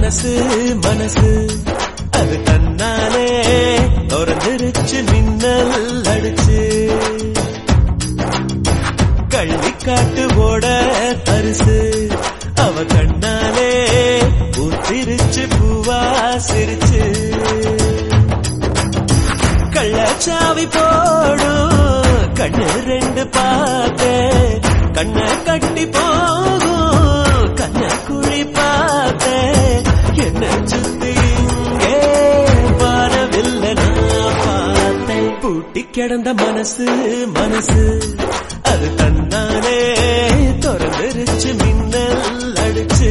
மனசு மனசு அது தன்னாலே திறந்துருச்சு மின்னல் அடிச்சு கள்ளிக்காட்டு ஓட தரிசு அவ கண்ணாலே ஊத்திருச்சு பூவா சிரிச்சு கள்ளச்சாவி போடும் கண்ணு ரெண்டு பார்த்து கண்ண கட்டி போகும் கண்ண குழி பார்த்து என்ன சுத்தி இங்கே வரவில்லை நான் பார்த்தேன் பூட்டி கிடந்த மனசு மனசு அது தன்னாலே திறந்துருச்சு மின்னல் அடிச்சு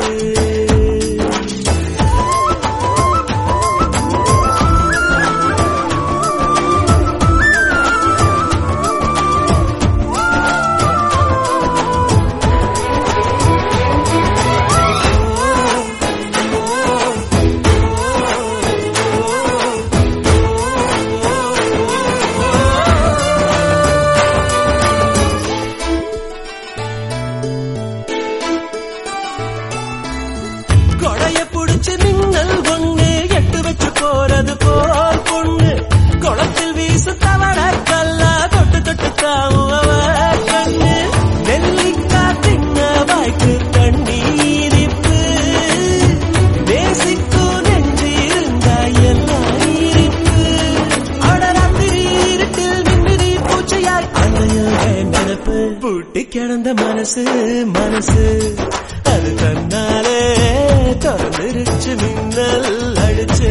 கொடைய புடிச்சு மின்னல் ஒண்ணு எட்டு வச்சு போறது போல் பொண்ணு குளத்தில் வீசு தவற கல்லா தொட்டு தொட்டு தாவும் அவ கண்ணு நெல்லிக்கா தின்ன வாய்க்கு தண்ணீரிப்பு நேசிக்கும் நெஞ்சு இருந்தா எல்லாம் இருப்பு அடராத்திரி இருட்டில் மின்மினி பூச்சையாய் அலையாக நினப்பு பூட்டி கிடந்த மனசு மனசு அது தன்னாலே திறந்துருச்சு மின்னல் அடிச்சு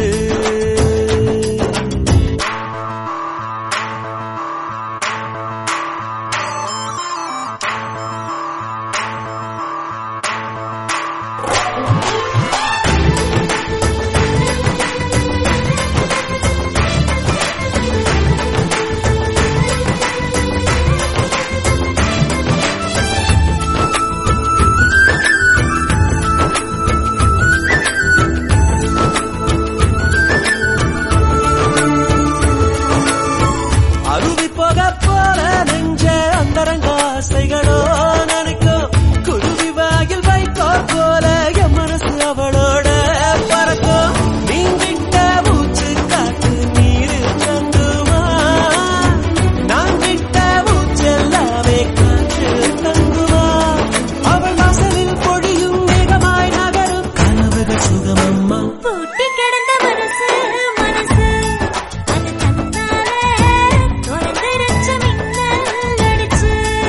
அருவி போக போல நெஞ்ச அந்தரங்க ஆசைகளோ நினைக்கும் குருவி வாயில் வைக்கோ போல என் மனசு அவளோட பறக்கும் நீங்கிட்ட மூச்சு காத்து நீரு தங்குமா நான் விட்ட மூச்செல்லாமே காற்று தங்குமா அவள் வாசலில் பொழியும் வேகமாய் நகரும் கனவுகள் சுகமம்மா பூட்டி கிடந்த மனசு மனசு அது தன்னாலே திறந்துருச்சு மின்னல் அடிச்சு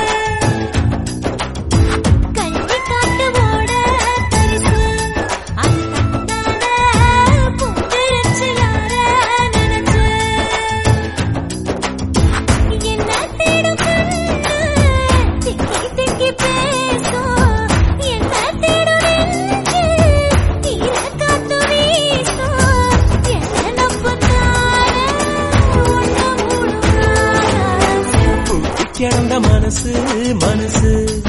கல்வி காட்டு ஓட தரிசு அது தன்னாலே பூத்திருச்சு யார நினைச்சு என்ன தேடும் கண்ணு திக்கி திக்கி பேசும் என்ன தேடும் நெஞ்சு ஈர காத்து வீசும் என்ன நம்புனாரே ஒண்ணு மூணு பூட்டி கிடந்த மனசு மனசு